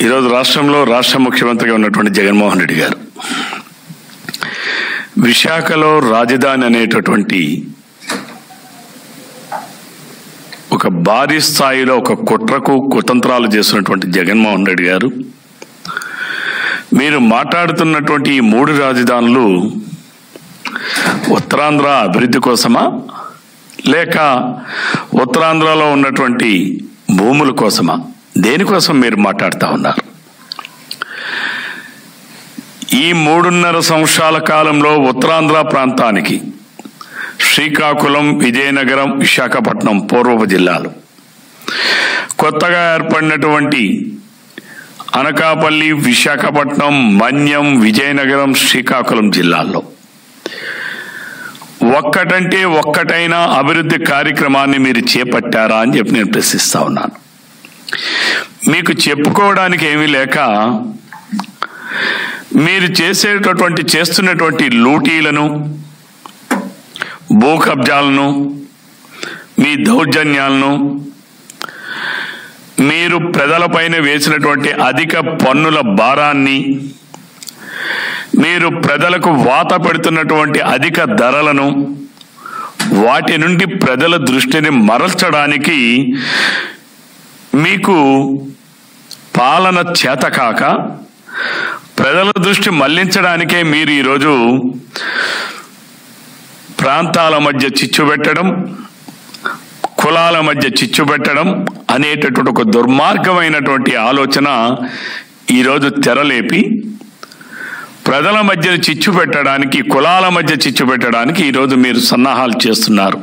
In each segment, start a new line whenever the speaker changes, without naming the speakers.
ఈరోజు రాష్ట్రంలో రాష్ట్ర ముఖ్యమంత్రిగా ఉన్నటువంటి జగన్మోహన్ రెడ్డి గారు విశాఖలో రాజధాని అనేటటువంటి ఒక భారీ స్థాయిలో ఒక కుట్రకు కుతంత్రాలు చేస్తున్నటువంటి జగన్మోహన్ రెడ్డి గారు మీరు మాట్లాడుతున్నటువంటి ఈ మూడు రాజధానులు ఉత్తరాంధ్ర అభివృద్ధి కోసమా లేక ఉత్తరాంధ్రలో ఉన్నటువంటి భూముల కోసమా దేనికోసం మీరు మాట్లాడుతూ ఉన్నారు ఈ మూడున్నర సంవత్సరాల కాలంలో ఉత్తరాంధ్ర ప్రాంతానికి శ్రీకాకుళం విజయనగరం విశాఖపట్నం పూర్వపు జిల్లాలు కొత్తగా ఏర్పడినటువంటి అనకాపల్లి విశాఖపట్నం మన్యం విజయనగరం శ్రీకాకుళం జిల్లాల్లో ఒక్కటంటే ఒక్కటైనా అభివృద్ధి కార్యక్రమాన్ని మీరు చేపట్టారా అని చెప్పి నేను ప్రశ్నిస్తా ఉన్నాను మీకు చెప్పుకోవడానికి ఏమీ లేక మీరు చేసేటటువంటి చేస్తున్నటువంటి లూటీలను భూ కబ్జాలను మీ దౌర్జన్యాలను మీరు ప్రజలపైన వేసినటువంటి అధిక పన్నుల భారాన్ని మీరు ప్రజలకు వాత పెడుతున్నటువంటి అధిక ధరలను వాటి నుండి ప్రజల దృష్టిని మరల్చడానికి మీకు పాలన చేతకాక ప్రజల దృష్టి మళ్లించడానికే మీరు ఈరోజు ప్రాంతాల మధ్య చిచ్చు పెట్టడం కులాల మధ్య చిచ్చు పెట్టడం అనేటటువంటి ఒక దుర్మార్గమైనటువంటి ఆలోచన ఈరోజు తెరలేపి ప్రజల మధ్య చిచ్చు పెట్టడానికి కులాల మధ్య చిచ్చు పెట్టడానికి ఈరోజు మీరు సన్నాహాలు చేస్తున్నారు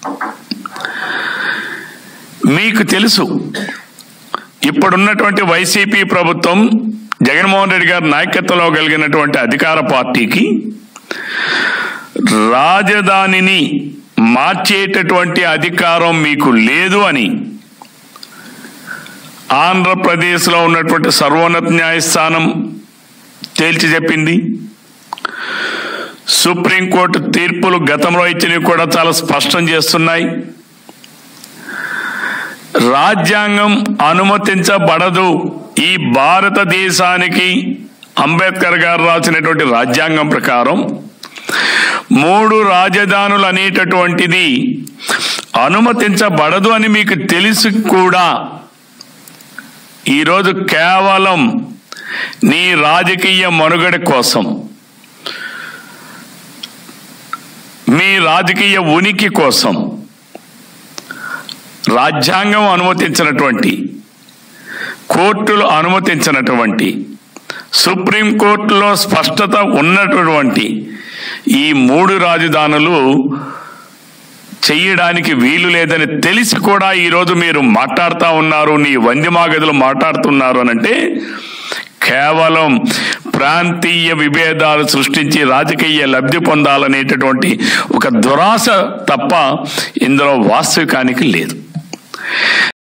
మీకు తెలుసు ఇప్పుడున్నటువంటి వైసీపీ ప్రభుత్వం జగన్మోహన్ రెడ్డి గారి నాయకత్వంలో కలిగినటువంటి అధికార పార్టీకి రాజధానిని మార్చేటటువంటి అధికారం మీకు లేదు అని ఆంధ్రప్రదేశ్లో ఉన్నటువంటి సర్వోన్నత న్యాయస్థానం తేల్చి చెప్పింది సుప్రీంకోర్టు తీర్పులు గతంలో ఇచ్చినవి కూడా చాలా స్పష్టం చేస్తున్నాయి రాజ్యాంగం అనుమతించబడదు ఈ భారతదేశానికి అంబేద్కర్ గారు రాసినటువంటి రాజ్యాంగం ప్రకారం మూడు రాజధానులు అనేటటువంటిది అనుమతించబడదు అని మీకు తెలిసి కూడా ఈరోజు కేవలం నీ రాజకీయ మనుగడ కోసం మీ రాజకీయ ఉనికి కోసం రాజ్యాంగం అనుమతించినటువంటి కోర్టులు అనుమతించినటువంటి సుప్రీంకోర్టులో స్పష్టత ఉన్నటువంటి ఈ మూడు రాజధానులు చెయ్యడానికి వీలు లేదని తెలిసి కూడా ఈరోజు మీరు మాట్లాడుతూ ఉన్నారు నీ వంద్యమాగదులు మాట్లాడుతున్నారు అనంటే కేవలం ప్రాంతీయ విభేదాలు సృష్టించి రాజకీయ లబ్ధి పొందాలనేటటువంటి ఒక దురాశ తప్ప ఇందులో వాస్తవికానికి లేదు